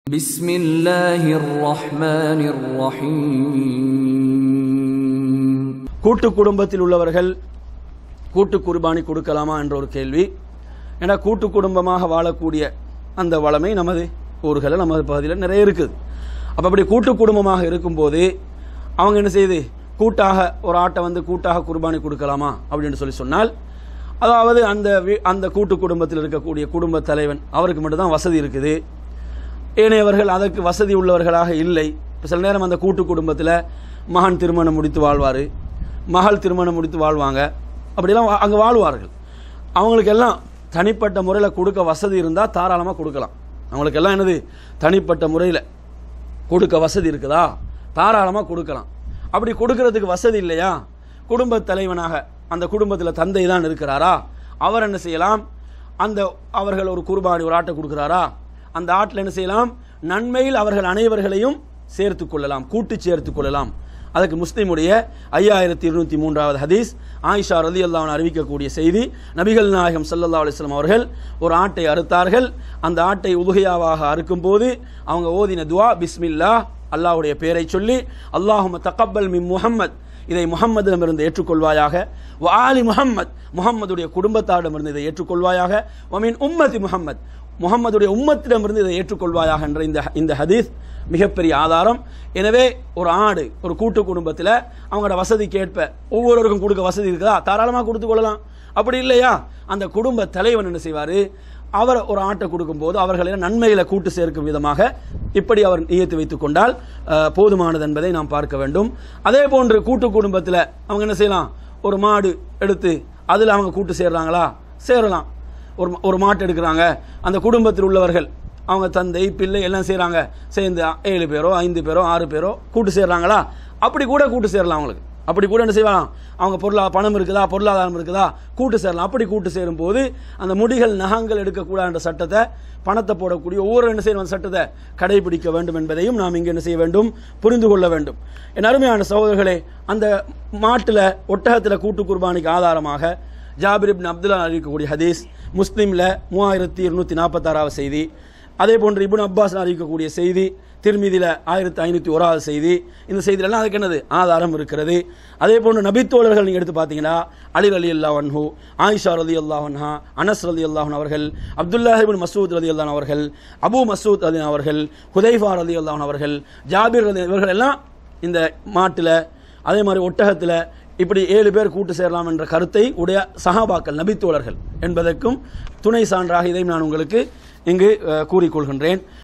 بسم الله الرحمن الرحيم கூட்டு குடும்பத்தில் உள்ளவர்கள் கூட்டு குர்பானி கொடுக்கலாமா என்ற ஒரு கேள்வி ஏன்னா கூட்டு குடும்பமாக வாழக்கூடிய அந்த வளமை நமது ஊர்களில் நமது பகுதியில் நிறைய இருக்குது அப்போ அப்படி கூட்டு குடும்பமாக இருக்கும்போது அவங்க என்ன செய்யுது கூட்டாக ஒரு ஆட்டை வந்து கூட்டாக குர்பானி கொடுக்கலாமா அப்படின்னு சொல்லி சொன்னால் அதாவது அந்த வீ- அந்த கூட்டு குடும்பத்தில் இருக்கக்கூடிய குடும்ப தலைவன் அவருக்கு மட்டும்தான் வசதி இருக்குது ஏனையவர்கள் அதற்கு வசதி உள்ளவர்களாக இல்லை இப்போ சில நேரம் அந்த கூட்டு குடும்பத்தில் மகன் திருமணம் முடித்து வாழ்வார் மகள் திருமணம் முடித்து வாழ்வாங்க அப்படிலாம் வா- அங்கே வாழ்வார்கள் அவங்களுக்கெல்லாம் தனிப்பட்ட முறையில் கொடுக்க வசதி இருந்தால் தாராளமாக கொடுக்கலாம் அவங்களுக்கெல்லாம் என்னது தனிப்பட்ட முறையில் கொடுக்க வசதி இருக்குதா தாராளமாக கொடுக்கலாம் அப்படி கொடுக்கறதுக்கு வசதி இல்லையா குடும்ப தலைவனாக அந்த குடும்பத்தில் தந்தை தான் இருக்கிறாரா அவர் என்ன செய்யலாம் அந்த அவர்கள் ஒரு குர்பானி ஒரு ஆட்டை கொடுக்குறாரா அந்த ஆட்டில் என்ன செய்யலாம் நன்மையில் அவர்கள் அனைவர்களையும் சேர்த்து கொள்ளலாம் கூட்டு சேர்த்து கொள்ளலாம் அதுக்கு முஸ்லிமுடைய ஐயாயிரத்தி இருநூத்தி மூன்றாவது ஹதீஸ் ஆயிஷா ரதி அல்லாஹ் அறிவிக்கக்கூடிய செய்தி நபிகள் நாயகம் ஸல்லல்லாஹு அலைஹி வஸல்லம் அவர்கள் ஒரு ஆட்டை அறுத்தார்கள் அந்த ஆட்டை உதுகையாவாக அறுக்கும் போது அவங்க ஓதின துவா பிஸ்மில்லா அல்லாஹ்வுடைய பெயரை சொல்லி அல்லாஹும தகப்பல் மின் முஹம்மத் இதை முகம்மதிடமிருந்து ஏற்றுக்கொள்வாயாக வ ஆலி முஹம்மத் முகம்மதுடைய குடும்பத்தாரிடமிருந்து இதை ஏற்றுக்கொள்வாயாக வமின் உம்மதி முஹம்மத் முகம்மதுடைய உம்மத்திடமிருந்து இதை ஏற்றுக்கொள்வாயாக என்ற இந்த இந்த ஹதீஸ் மிகப்பெரிய ஆதாரம் எனவே ஒரு ஆடு ஒரு கூட்டு குடும்பத்தில் அவங்களோட வசதிக்கு ஏற்ப ஒவ்வொருவருக்கும் கொடுக்க வசதி இருக்குதா தாராளமாக கொடுத்து கொள்ளலாம் அப்படி இல்லையா அந்த குடும்ப தலைவன் என்ன செய்வார் அவர் ஒரு ஆட்டை கொடுக்கும்போது அவர்களை நன்மையில கூட்டு சேர்க்கும் விதமாக இப்படி அவர் நியத்து வைத்துக் கொண்டால் அஹ், போதுமானது என்பதை நாம் பார்க்க வேண்டும் அதே போன்று கூட்டு குடும்பத்தில் அவங்க என்ன செய்யலாம் ஒரு மாடு எடுத்து அதில் அவங்க கூட்டு சேர்றாங்களா சேரலாம் ஒரு ஒரு மாட்டு எடுக்கிறாங்க அந்த குடும்பத்தில் உள்ளவர்கள் அவங்க தந்தை பிள்ளை எல்லாம் செய்கிறாங்க சேர்ந்து ஏழு பேரோ ஐந்து பேரோ ஆறு பேரோ கூட்டு சேர்றாங்களா அப்படி கூட கூட்டு சேரலாம் அவங்களுக்கு அப்படி கூட என்ன செய்வாங்க அவங்க பொருளா பணம் இருக்குதா பொருளாதாரம் இருக்குதா கூட்டு சேரலாம் அப்படி கூட்டு சேரும் போது அந்த முடிகள் நகங்கள் எடுக்கக்கூடாது என்ற சட்டத்தை பணத்தை போடக்கூடிய ஒவ்வொரு என்ன செய்யணும் அந்த சட்டத்தை கடைபிடிக்க வேண்டும் என்பதையும் நாம் இங்கே என்ன செய்ய வேண்டும் புரிந்து கொள்ள வேண்டும் என் அருமையான சகோதரர்களே அந்த மாட்டில் ஒட்டகத்தில் கூட்டு குர்பானிக்கு ஆதாரமாக ஜாபிர் இப்னு அப்துல்லா அறிவிக்கக்கூடிய ஹதீஸ் முஸ்லீமில் மூவாயிரத்தி இருநூத்தி நாற்பத்தாறாவது செய்தி அதே போன்று இப்னு அப்பாஸ் அறிவிக்கக்கூடிய செய்தி திருமீதியில் ஆயிரத்தி ஐநூற்றி ஓராவது செய்தி இந்த செய்தியிலலாம் அதுக்கு என்னது ஆதாரம் இருக்கிறது அதே போன்று நபித்தோழர்கள் நீங்கள் எடுத்து பார்த்தீங்கன்னா அலி அலி அல்லா அன்ஹு ஆயிஷா ரதி அல்லாஹன்ஹா அனஸ் ரதி அல்லாஹன் அவர்கள் அப்துல்லாஹிபின் மசூத் ரதி அல்லான் அவர்கள் அபு மசூத் ரதி அவர்கள் ஹுதைஃபா ரதி அல்லாஹன் அவர்கள் ஜாபிர் ரதி இவர்கள் எல்லாம் இந்த மாட்டில் அதே மாதிரி ஒட்டகத்தில் இப்படி ஏழு பேர் கூட்டு சேரலாம் என்ற கருத்தை உடைய சஹாபாக்கள் நபித்தோழர்கள் என்பதற்கும் துணை சான்றாக இதையும் நான் உங்களுக்கு இங்கு அஹ், கூறிக்கொள்கின்றேன்